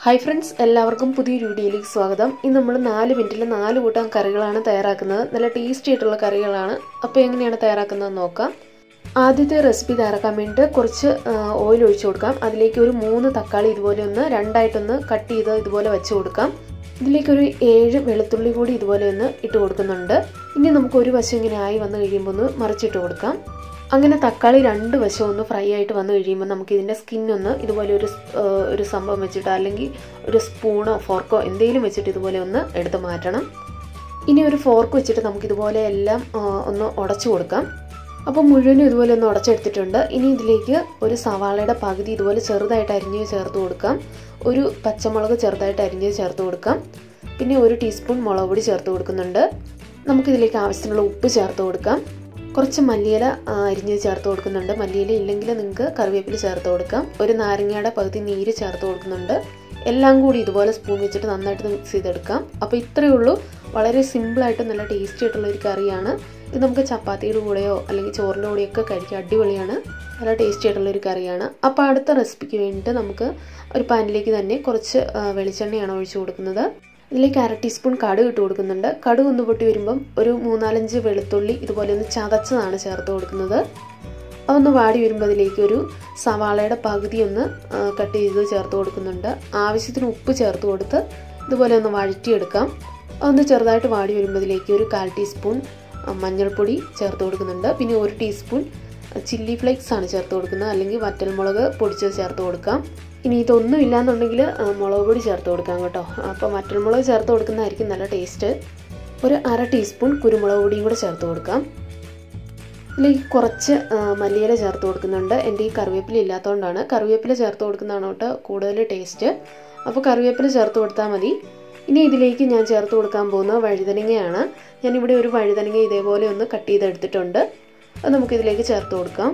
hi friends എല്ലാവർക്കും പുതിയൊരു വീഡിയോയിലേക്ക് സ്വാഗതം ഇന്ന് നമ്മൾ നാല് മിനിറ്റിൽ നാല് കൂട്ടം കറികളാണ് തയ്യാറാക്കുന്നത് നല്ല ടേസ്റ്റി ആയിട്ടുള്ള കറികളാണ് അപ്പോൾ എങ്ങനെയാണ് തയ്യാറാക്കുന്നത് നോക്കാം ആദ്യത്തെ റെസിപ്പി തയ്യാറാക്കാൻ വേണ്ടിയിട്ട് കുറച്ച് ഓയിൽ ഒഴിച്ചു കൊടുക്കാം അതിലേക്ക് ഒരു മൂന്ന് തക്കാളി ഇതുപോലെ ഒന്ന് രണ്ടായിട്ടൊന്ന് കട്ട് ചെയ്ത് ഇതുപോലെ വെച്ച് കൊടുക്കാം ഇതിലേക്ക് ഒരു ഏഴ് വെളുത്തുള്ളി കൂടി ഇതുപോലെ ഒന്ന് ഇട്ട് കൊടുക്കുന്നുണ്ട് ഇനി നമുക്ക് ഒരു വശം ഇങ്ങനെ ആയി വന്നു കഴിയുമ്പോൾ ഒന്ന് മറിച്ചിട്ട് കൊടുക്കാം അങ്ങനെ തക്കാളി രണ്ട് വശം ഒന്ന് ഫ്രൈ ആയിട്ട് വന്നു കഴിയുമ്പോൾ നമുക്ക് ഇതിൻ്റെ സ്കിന്നൊന്ന് ഇതുപോലെ ഒരു ഒരു സംഭവം വെച്ചിട്ട് അല്ലെങ്കിൽ ഒരു സ്പൂണോ ഫോർക്കോ എന്തെങ്കിലും വെച്ചിട്ട് ഇതുപോലെ ഒന്ന് എടുത്ത് മാറ്റണം ഇനി ഒരു ഫോർക്ക് വെച്ചിട്ട് നമുക്ക് ഇതുപോലെ എല്ലാം ഒന്ന് ഉടച്ചു കൊടുക്കാം അപ്പോൾ മുഴുവനും ഇതുപോലെ ഒന്ന് ഉടച്ചെടുത്തിട്ടുണ്ട് ഇനി ഇതിലേക്ക് ഒരു സവാളയുടെ പകുതി ഇതുപോലെ ചെറുതായിട്ട് അരിഞ്ഞ് ചേർത്ത് കൊടുക്കാം ഒരു പച്ചമുളക് ചെറുതായിട്ട് അരിഞ്ഞ് ചേർത്ത് കൊടുക്കാം പിന്നെ ഒരു ടീസ്പൂൺ മുളക് പൊടി ചേർത്ത് കൊടുക്കുന്നുണ്ട് നമുക്കിതിലേക്ക് ആവശ്യത്തിനുള്ള ഉപ്പ് ചേർത്ത് കൊടുക്കാം കുറച്ച് മല്ലിയില അരിഞ്ഞ് ചേർത്ത് കൊടുക്കുന്നുണ്ട് മല്ലിയില ഇല്ലെങ്കിൽ നിങ്ങൾക്ക് കറിവേപ്പില ചേർത്ത് കൊടുക്കാം ഒരു നാരങ്ങയുടെ പകുതി നീര് ചേർത്ത് കൊടുക്കുന്നുണ്ട് എല്ലാം കൂടി ഇതുപോലെ സ്പൂൺ വെച്ചിട്ട് നന്നായിട്ട് മിക്സ് ചെയ്തെടുക്കാം അപ്പോൾ ഇത്രയേ ഉള്ളൂ വളരെ സിമ്പിളായിട്ട് നല്ല ടേസ്റ്റി ആയിട്ടുള്ള ഒരു കറിയാണ് ഇത് നമുക്ക് ചപ്പാത്തിയുടെ കൂടെയോ അല്ലെങ്കിൽ ചോറിൻ്റെ കൂടെയൊക്കെ കഴിക്കാം അടിപൊളിയാണ് നല്ല ടേസ്റ്റി ആയിട്ടുള്ള ഒരു കറിയാണ് അപ്പോൾ അടുത്ത റെസിപ്പിക്ക് വേണ്ടിയിട്ട് നമുക്ക് ഒരു പാനിലേക്ക് തന്നെ കുറച്ച് വെളിച്ചെണ്ണയാണ് ഒഴിച്ചു കൊടുക്കുന്നത് ഇതിലേക്ക് അര ടീസ്പൂൺ കടുക് ഇട്ട് കൊടുക്കുന്നുണ്ട് കടുക് ഒന്ന് പൊട്ടി വരുമ്പം ഒരു മൂന്നാലഞ്ച് വെളുത്തുള്ളി ഇതുപോലെ ഒന്ന് ചതച്ചതാണ് ചേർത്ത് കൊടുക്കുന്നത് അതൊന്ന് വാടി വരുമ്പോൾ അതിലേക്ക് ഒരു സവാളയുടെ പകുതി ഒന്ന് കട്ട് ചെയ്ത് ചേർത്ത് കൊടുക്കുന്നുണ്ട് ആവശ്യത്തിന് ഉപ്പ് ചേർത്ത് കൊടുത്ത് ഇതുപോലെ ഒന്ന് വഴറ്റിയെടുക്കാം അതൊന്ന് ചെറുതായിട്ട് വാടി വരുമ്പോൾ ഇതിലേക്ക് ഒരു കാൽ ടീസ്പൂൺ മഞ്ഞൾപ്പൊടി ചേർത്ത് കൊടുക്കുന്നുണ്ട് പിന്നെ ഒരു ടീസ്പൂൺ ചില്ലി ഫ്ലേക്സ് ആണ് ചേർത്ത് കൊടുക്കുന്നത് അല്ലെങ്കിൽ വറ്റൽമുളക് പൊടിച്ചത് ചേർത്ത് കൊടുക്കാം ഇനി ഇതൊന്നും ഇല്ലാന്നുണ്ടെങ്കിൽ മുളക് പൊടി ചേർത്ത് കൊടുക്കാം കേട്ടോ അപ്പോൾ വറ്റൽമുളക് ചേർത്ത് കൊടുക്കുന്നതായിരിക്കും നല്ല ടേസ്റ്റ് ഒരു അര ടീസ്പൂൺ കുരുമുളക് പൊടിയും കൂടെ ചേർത്ത് കൊടുക്കാം ഇതിലേക്ക് കുറച്ച് മല്ലിയില ചേർത്ത് കൊടുക്കുന്നുണ്ട് എൻ്റെ ഈ കറിവേപ്പില ഇല്ലാത്തതുകൊണ്ടാണ് കറിവേപ്പില ചേർത്ത് കൊടുക്കുന്നതാണ് കേട്ടോ കൂടുതൽ ടേസ്റ്റ് അപ്പോൾ കറിവേപ്പില ചേർത്ത് കൊടുത്താൽ മതി ഇനി ഇതിലേക്ക് ഞാൻ ചേർത്ത് കൊടുക്കാൻ പോകുന്ന വഴുതനങ്ങയാണ് ഞാനിവിടെ ഒരു വഴുതനങ്ങ ഇതേപോലെ ഒന്ന് കട്ട് ചെയ്തെടുത്തിട്ടുണ്ട് അത് നമുക്കിതിലേക്ക് ചേർത്ത് കൊടുക്കാം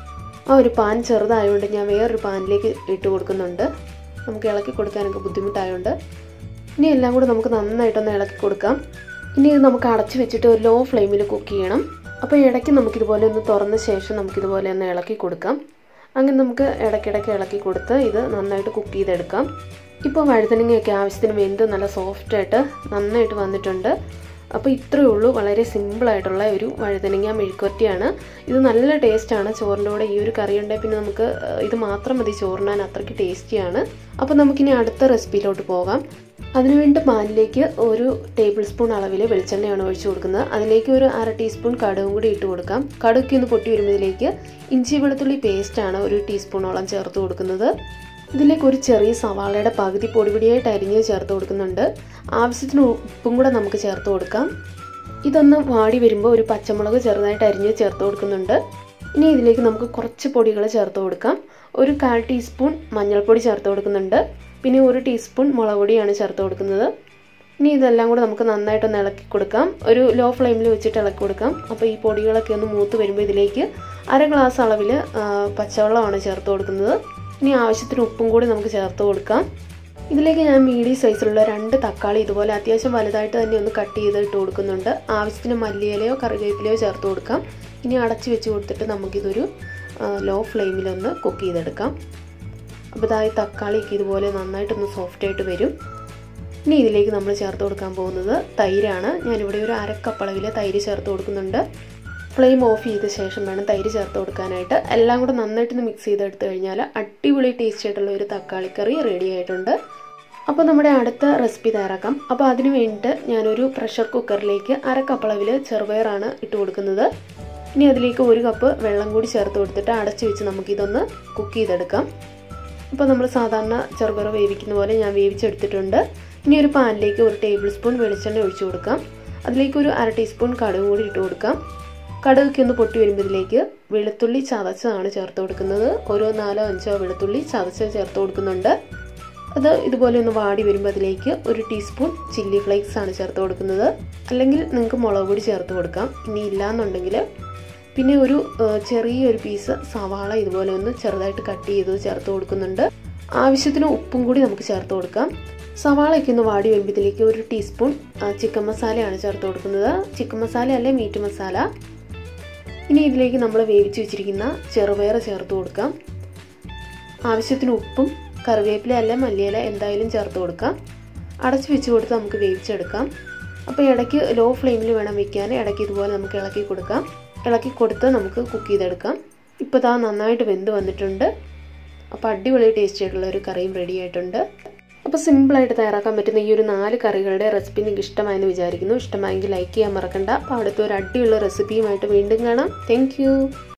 ആ ഒരു പാൻ ചെറുതായതുകൊണ്ട് ഞാൻ വേറൊരു പാനിലേക്ക് ഇട്ട് കൊടുക്കുന്നുണ്ട് നമുക്ക് ഇളക്കി കൊടുക്കാനൊക്കെ ബുദ്ധിമുട്ടായതുകൊണ്ട് ഇനി എല്ലാം കൂടെ നമുക്ക് നന്നായിട്ടൊന്ന് ഇളക്കി കൊടുക്കാം ഇനി ഇത് നമുക്ക് അടച്ചു വെച്ചിട്ട് ഒരു ലോ ഫ്ലെയിമിൽ കുക്ക് ചെയ്യണം അപ്പോൾ ഇടയ്ക്ക് നമുക്കിതുപോലെ ഒന്ന് തുറന്ന ശേഷം നമുക്കിതുപോലെ ഒന്ന് ഇളക്കി കൊടുക്കാം അങ്ങനെ നമുക്ക് ഇടയ്ക്കിടയ്ക്ക് ഇളക്കി കൊടുത്ത് ഇത് നന്നായിട്ട് കുക്ക് ചെയ്തെടുക്കാം ഇപ്പോൾ വഴുതനങ്ങയൊക്കെ ആവശ്യത്തിന് വെന്ത് നല്ല സോഫ്റ്റായിട്ട് നന്നായിട്ട് വന്നിട്ടുണ്ട് അപ്പോൾ ഇത്രയേ ഉള്ളൂ വളരെ സിമ്പിളായിട്ടുള്ള ഒരു വഴുതനങ്ങ മെഴുക്കുവറ്റിയാണ് ഇത് നല്ല ടേസ്റ്റാണ് ചോറിൻ്റെ കൂടെ ഈ ഒരു കറി ഉണ്ടെങ്കിൽ പിന്നെ നമുക്ക് ഇത് മാത്രം മതി ചോറിനാൻ അത്രയ്ക്ക് ടേസ്റ്റിയാണ് അപ്പോൾ നമുക്കിനി അടുത്ത റെസിപ്പിയിലോട്ട് പോകാം അതിനുവേണ്ടി പാനിലേക്ക് ഒരു ടേബിൾ സ്പൂൺ അളവിൽ വെളിച്ചെണ്ണയാണ് ഒഴിച്ചു കൊടുക്കുന്നത് അതിലേക്ക് ഒരു അര ടീസ്പൂൺ കടുകും കൂടി ഇട്ട് കൊടുക്കാം കടുക്കി ഒന്ന് പൊട്ടി വരുമ്പോഴത്തേക്ക് ഇഞ്ചി വെളുത്തുള്ളി പേസ്റ്റാണ് ഒരു ടീസ്പൂണോളം ചേർത്ത് കൊടുക്കുന്നത് ഇതിലേക്ക് ഒരു ചെറിയ സവാളയുടെ പകുതി പൊടിപിടിയായിട്ട് അരിഞ്ഞ് ചേർത്ത് കൊടുക്കുന്നുണ്ട് ആവശ്യത്തിന് ഉപ്പും കൂടെ നമുക്ക് ചേർത്ത് കൊടുക്കാം ഇതൊന്ന് വാടി വരുമ്പോൾ ഒരു പച്ചമുളക് ചെറുതായിട്ട് അരിഞ്ഞ് ചേർത്ത് കൊടുക്കുന്നുണ്ട് ഇനി ഇതിലേക്ക് നമുക്ക് കുറച്ച് പൊടികൾ ചേർത്ത് കൊടുക്കാം ഒരു കാൽ ടീസ്പൂൺ മഞ്ഞൾപ്പൊടി ചേർത്ത് കൊടുക്കുന്നുണ്ട് പിന്നെ ഒരു ടീസ്പൂൺ മുളക് പൊടിയാണ് ചേർത്ത് കൊടുക്കുന്നത് ഇനി ഇതെല്ലാം കൂടെ നമുക്ക് നന്നായിട്ടൊന്ന് ഇളക്കി കൊടുക്കാം ഒരു ലോ ഫ്ലെയിമിൽ വെച്ചിട്ട് ഇളക്കി കൊടുക്കാം അപ്പോൾ ഈ പൊടികളൊക്കെ ഒന്ന് മൂത്ത് വരുമ്പോൾ ഇതിലേക്ക് അര ഗ്ലാസ് അളവിൽ പച്ചവെള്ളമാണ് ചേർത്ത് കൊടുക്കുന്നത് ഇനി ആവശ്യത്തിന് ഉപ്പും കൂടി നമുക്ക് ചേർത്ത് കൊടുക്കാം ഇതിലേക്ക് ഞാൻ മീഡിയം സൈസിലുള്ള രണ്ട് തക്കാളി ഇതുപോലെ അത്യാവശ്യം വലുതായിട്ട് തന്നെ ഒന്ന് കട്ട് ചെയ്ത് ഇട്ട് കൊടുക്കുന്നുണ്ട് ആവശ്യത്തിന് മല്ലിയിലയോ കറിവേപ്പിലയോ ചേർത്ത് കൊടുക്കാം ഇനി അടച്ച് വെച്ച് കൊടുത്തിട്ട് നമുക്കിതൊരു ലോ ഫ്ലെയിമിലൊന്ന് കുക്ക് ചെയ്തെടുക്കാം അപ്പോൾ ഇതായി തക്കാളിക്ക് ഇതുപോലെ നന്നായിട്ടൊന്ന് സോഫ്റ്റായിട്ട് വരും ഇനി ഇതിലേക്ക് നമ്മൾ ചേർത്ത് കൊടുക്കാൻ പോകുന്നത് തൈരാണ് ഞാനിവിടെ ഒരു അരക്കപ്പളവിൽ തൈര് ചേർത്ത് കൊടുക്കുന്നുണ്ട് ഫ്ലെയിം ഓഫ് ചെയ്ത ശേഷം വേണം തൈര് ചേർത്ത് കൊടുക്കാനായിട്ട് എല്ലാം കൂടെ നന്നായിട്ടൊന്ന് മിക്സ് ചെയ്തെടുത്തു കഴിഞ്ഞാൽ അടിപൊളി ടേസ്റ്റ് ആയിട്ടുള്ള ഒരു തക്കാളിക്കറി റെഡി ആയിട്ടുണ്ട് അപ്പോൾ നമ്മുടെ അടുത്ത റെസിപ്പി തയ്യാറാക്കാം അപ്പോൾ അതിന് വേണ്ടിയിട്ട് ഞാനൊരു പ്രഷർ കുക്കറിലേക്ക് അരക്കപ്പളവിൽ ചെറുപയറാണ് ഇട്ട് കൊടുക്കുന്നത് ഇനി അതിലേക്ക് ഒരു കപ്പ് വെള്ളം കൂടി ചേർത്ത് കൊടുത്തിട്ട് അടച്ചു വെച്ച് നമുക്കിതൊന്ന് കുക്ക് ചെയ്തെടുക്കാം അപ്പോൾ നമ്മൾ സാധാരണ ചെറുപയർ വേവിക്കുന്ന പോലെ ഞാൻ വേവിച്ചെടുത്തിട്ടുണ്ട് ഇനി ഒരു പാനിലേക്ക് ഒരു ടേബിൾ സ്പൂൺ വെളിച്ചെണ്ണ ഒഴിച്ചു കൊടുക്കാം അതിലേക്ക് ഒരു അര ടീസ്പൂൺ കടുക് കൂടി ഇട്ട് കൊടുക്കാം കടുകൊക്കെ ഒന്ന് പൊട്ടി വരുമ്പോൾ ഇതിലേക്ക് വെളുത്തുള്ളി ചതച്ചതാണ് ചേർത്ത് കൊടുക്കുന്നത് ഓരോ നാലോ അഞ്ചോ വെളുത്തുള്ളി ചതച്ച് ചേർത്ത് കൊടുക്കുന്നുണ്ട് അത് ഇതുപോലെ ഒന്ന് വാടി വരുമ്പോൾ അതിലേക്ക് ഒരു ടീസ്പൂൺ ചില്ലി ഫ്ലേക്സ് ആണ് ചേർത്ത് കൊടുക്കുന്നത് അല്ലെങ്കിൽ നിങ്ങൾക്ക് മുളക് പൊടി ചേർത്ത് കൊടുക്കാം ഇനി ഇല്ലാന്നുണ്ടെങ്കിൽ പിന്നെ ഒരു ചെറിയൊരു പീസ് സവാള ഇതുപോലെ ഒന്ന് ചെറുതായിട്ട് കട്ട് ചെയ്ത് ചേർത്ത് കൊടുക്കുന്നുണ്ട് ആവശ്യത്തിന് ഉപ്പും കൂടി നമുക്ക് ചേർത്ത് കൊടുക്കാം സവാളയൊക്കെ ഒന്ന് വാടി വരുമ്പോൾ ഇതിലേക്ക് ഒരു ടീസ്പൂൺ ചിക്കൻ മസാലയാണ് ചേർത്ത് കൊടുക്കുന്നത് ചിക്കൻ മസാല അല്ലെ മീറ്റ് മസാല ഇനി ഇതിലേക്ക് നമ്മൾ വേവിച്ച് വെച്ചിരിക്കുന്ന ചെറുപയർ ചേർത്ത് കൊടുക്കാം ആവശ്യത്തിന് ഉപ്പും കറിവേപ്പില അല്ല മല്ലിയില എന്തായാലും ചേർത്ത് കൊടുക്കാം അടച്ച് വെച്ച് കൊടുത്ത് നമുക്ക് വേവിച്ചെടുക്കാം അപ്പോൾ ഇടയ്ക്ക് ലോ ഫ്ലെയിമിൽ വേണം വെക്കാൻ ഇടയ്ക്ക് ഇതുപോലെ നമുക്ക് ഇളക്കി കൊടുക്കാം ഇളക്കി കൊടുത്ത് നമുക്ക് കുക്ക് ചെയ്തെടുക്കാം ഇപ്പോൾ ഇതാ നന്നായിട്ട് വെന്ത് വന്നിട്ടുണ്ട് അപ്പോൾ അടിപൊളി ടേസ്റ്റി ആയിട്ടുള്ള ഒരു കറിയും റെഡി ആയിട്ടുണ്ട് അപ്പോൾ സിമ്പിളായിട്ട് തയ്യാറാക്കാൻ പറ്റുന്ന ഈ ഒരു നാല് കറികളുടെ റെസിപ്പി നിങ്ങൾക്ക് ഇഷ്ടമായെന്ന് വിചാരിക്കുന്നു ഇഷ്ടമായെങ്കിൽ ലൈക്ക് ചെയ്യാൻ മറക്കണ്ട അപ്പോൾ അവിടുത്തെ ഒരു അടിപൊളി റെസിപ്പിയുമായിട്ട് വീണ്ടും കാണാം താങ്ക്